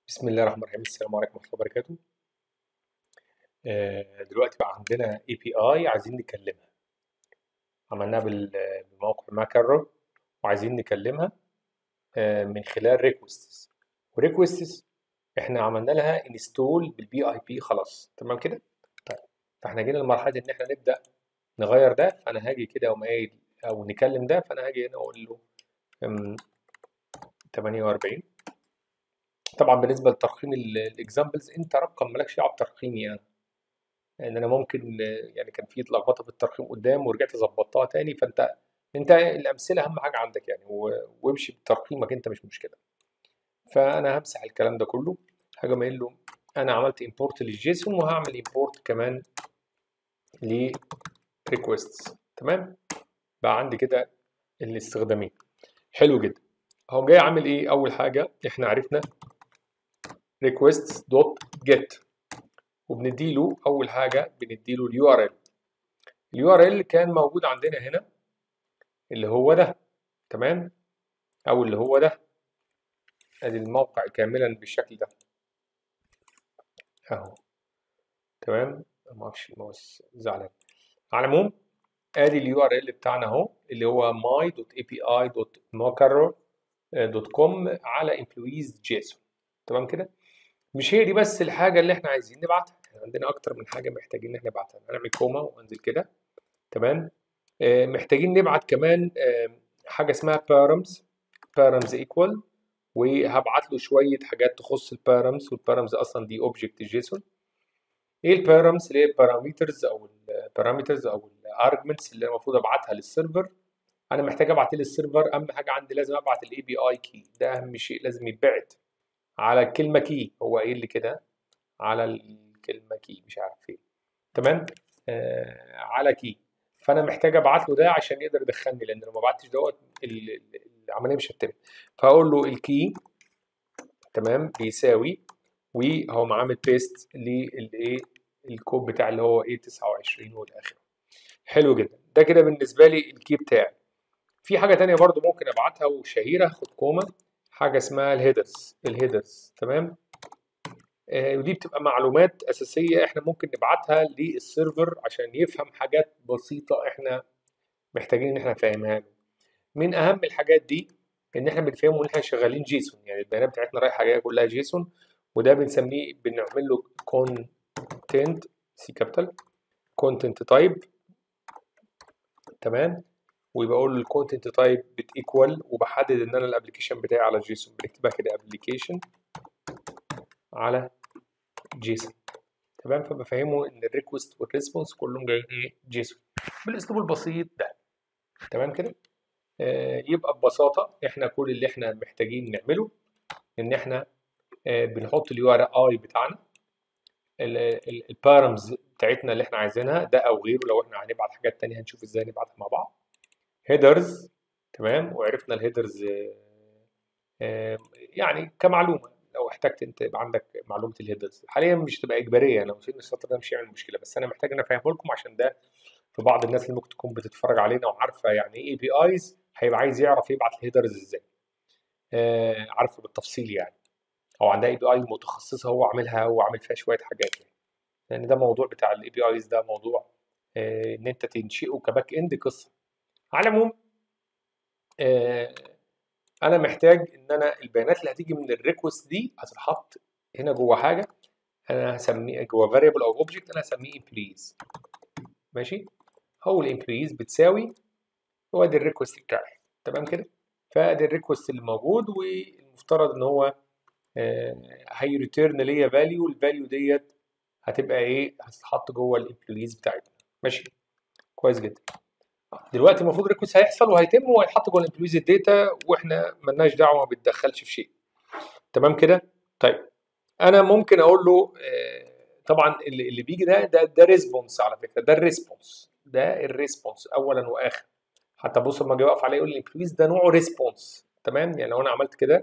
بسم الله الرحمن الرحيم السلام عليكم ورحمة الله وبركاته آه، دلوقتي بقى عندنا اي بي اي عايزين نكلمها عملناها بال- بموقع ماكرو وعايزين نكلمها آه، من خلال ريكوستس وريكوستس احنا عملنا لها انستول بالبي اي بي خلاص تمام كده طيب فاحنا جينا لمرحلة ان احنا نبدأ نغير ده فانا هاجي كده اقوم قايل او نكلم ده فانا هاجي هنا اقول له أم، 48 طبعا بالنسبة لترقيم الاكزامبلز انت رقم مالكش دعوة بترقيمي يعني ان انا ممكن آه، يعني كان في لخبطه في الترقيم قدام ورجعت ظبطتها تاني فانت انت الامثله اهم حاجه عندك يعني و- وامشي بترقيمك انت مش مشكله فانا همسح الكلام ده كله هاجي قايل له انا عملت امبورت للجيسون وهعمل امبورت كمان لريكويستس تمام بقى عندي كده الاستخدامين حلو جدا هو جاي عامل ايه اول حاجه احنا عرفنا requests دوت get وبنديله اول حاجه بنديله اليو ار ال اليو ار ال كان موجود عندنا هنا اللي هو ده تمام او اللي هو ده ادي الموقع كاملا بالشكل ده اهو تمام ما اعرفش الماوس زعلان على العموم ادي اليو ار ال بتاعنا اهو اللي هو my.api.mockr.com على employees جيسون تمام كده مش هي دي بس الحاجه اللي احنا عايزين نبعتها احنا عندنا اكتر من حاجه محتاجين ان احنا نبعتها هنعمل كوما وانزل كده تمام آه، محتاجين نبعت كمان آه، حاجه اسمها بارامز بارامز ايكوال وهبعت له شويه حاجات تخص البارامز والبارامز اصلا دي اوبجكت جيسون ايه البارامز اللي هي البارامترز او البارامترز او الارجمنتس اللي أنا المفروض ابعتها للسيرفر انا محتاج ابعت للسيرفر اهم حاجه عندي لازم ابعت الاي بي اي كي ده اهم شيء لازم يتبعت على الكلمه كي هو قايل لي كده على الكلمه كي مش عارف ايه تمام آه على كي فانا محتاج ابعت له ده عشان يقدر يدخلني لان لو ما بعتش دوت ال- ال- العمليه مش هتتم فهقول له الكي تمام بيساوي وهو عامل بيست للايه الكود بتاع اللي هو ايه 29 والاخر حلو جدا ده كده بالنسبه لي الكي بتاعي في حاجه تانية برضو ممكن ابعتها وشهيره خد كوما حاجه اسمها الهيدرز الهيدرز تمام آه، ودي بتبقى معلومات اساسيه احنا ممكن نبعتها للسيرفر عشان يفهم حاجات بسيطه احنا محتاجين ان احنا نفهمها له من اهم الحاجات دي ان احنا بنفهمه ان احنا شغالين جيسون يعني البيانات بتاعتنا رايحه جايه كلها جيسون وده بنسميه بنعمل له كونتنت سي كابيتال كونتنت تايب تمام ويبقى اقول له الكونتنت تايب بتيكوال وبحدد ان انا الابلكيشن بتاعي على جيسون بنكتبها كده ابلكيشن على جيسون تمام فبفهمه ان الريكوست والريسبونس كلهم جايين ايه جيسون بالاسلوب البسيط ده تمام كده آه يبقى ببساطه احنا كل اللي احنا محتاجين نعمله ان احنا آه بنحط اليو ار اي بتاعنا البارامز بتاعتنا اللي احنا عايزينها ده او غيره لو احنا هنبعت حاجات تانية هنشوف ازاي نبعتها مع بعض هيدرز تمام وعرفنا الهيدرز يعني كمعلومه لو احتجت انت يبقى عندك معلومه الهيدرز حاليا مش تبقى اجباريه لو شلنا السطر ده مش هيعمل مشكله بس انا محتاج ان افهمه لكم عشان ده في بعض الناس اللي ممكن تكون بتتفرج علينا وعارفه يعني ايه اي بي ايز هيبقى عايز يعرف يبعت الهيدرز ازاي آه عارفه بالتفصيل يعني او عندها اي بي اي متخصصه هو عاملها وعامل فيها شويه حاجات يعني لان ده موضوع بتاع الاي بي ايز ده موضوع آه ان انت تنشئه كباك اند قصه على العموم آه انا محتاج ان انا البيانات اللي هتيجي من الريكوست دي هتتحط هنا جوه حاجه انا هسميه جوه فاريبل او اوبجكت انا هسميه امبلويز ماشي هو الامبلويز بتساوي هو ده الريكوست بتاعي تمام كده فادي الريكوست اللي موجود والمفترض ان هو آه، هيريتيرن ليا فاليو الفاليو ديت هتبقى ايه هتتحط جوه الامبلويز بتاعتنا ماشي كويس جدا دلوقتي المفروض ريكوست هيحصل وهيتم وهيتحط جوه الامبلويز الداتا واحنا ملناش دعوه ما بنتدخلش في شيء تمام كده طيب انا ممكن اقول له آه، طبعا اللي اللي بيجي ده ده ده ريسبونس على فكره ده الريسبونس ده الريسبونس اولا واخر حتى بص لما اجي اقف عليه يقول لي بليز ده نوعه ريسبونس تمام يعني لو انا عملت كده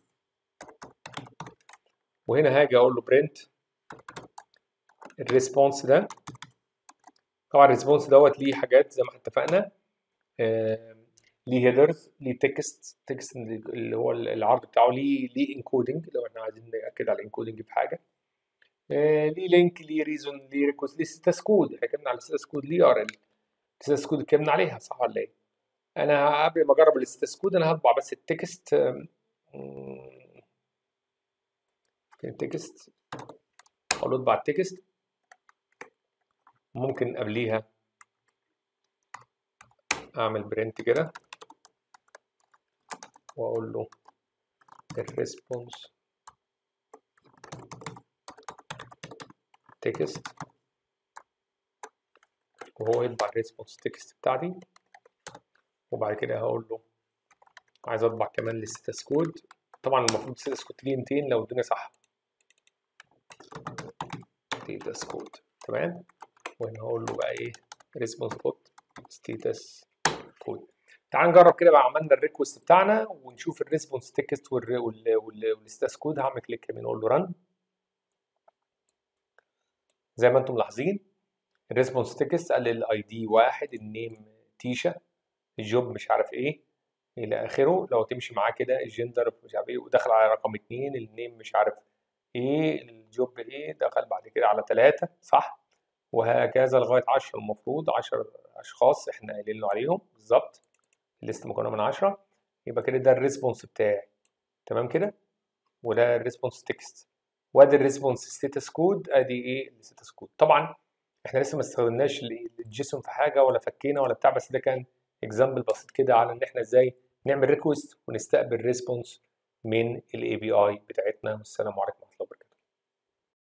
وهنا هاجي اقول له برنت الريسبونس ده طبعا الريسبونس دوت ليه حاجات زي ما اتفقنا آه، ليه هيدرز ليه تكست تكست اللي هو العرض بتاعه ليه ليه انكودنج لو احنا عايزين ناكد على الانكودنج في حاجه آه، ليه لينك ليه ريزون ليه ريكوست ليه ستاتس كود احنا اتكلمنا على ستاتس كود ليه ار ال ستاتس كود اتكلمنا عليها صح ولا ايه؟ انا قبل ما اجرب الستاتس كود انا هطبع بس التكست فين التكست اقول له اطبع التكست ممكن قبليها اعمل برنت كده واقول له الريسبونس تكست وهو يطبع الريسبونس تكست بتاعتي وبعد كده هقول له عايز اطبع كمان الستاتس كود طبعا المفروض الستاتس كود ليه 200 لو الدنيا صح ستيتس كود تمام وهنا هقول له بقى ايه ريسبونس دوت ستيتس كود تعال نجرب كده بقى عملنا الريكوست بتاعنا ونشوف الريسبونس تكست والستاتس كود هعمل كليك يمين اقول له رن زي ما انتم ملاحظين الريسبونس تكست قال الاي دي واحد النيم تيشا الجوب مش عارف ايه الى اخره لو تمشي معاه كده الجندر مش عارف ايه ودخل على رقم اتنين النيم مش عارف ايه الجوب ايه دخل بعد كده على ثلاثة صح وهكذا لغاية عشرة المفروض عشر أشخاص احنا قايلين له عليهم بالظبط الليست مكونة من عشرة يبقى كده ده الريسبونس بتاعي تمام كده وده الريسبونس تكست وادي الريسبونس ستيتس كود ادي ايه الستيتس كود طبعا احنا لسه ما استخدمناش الجيسون في حاجه ولا فكينا ولا بتاع بس ده كان اكزامبل بسيط كده على ان احنا ازاي نعمل ريكوست ونستقبل ريسبونس من الاي بي اي بتاعتنا والسلام عليكم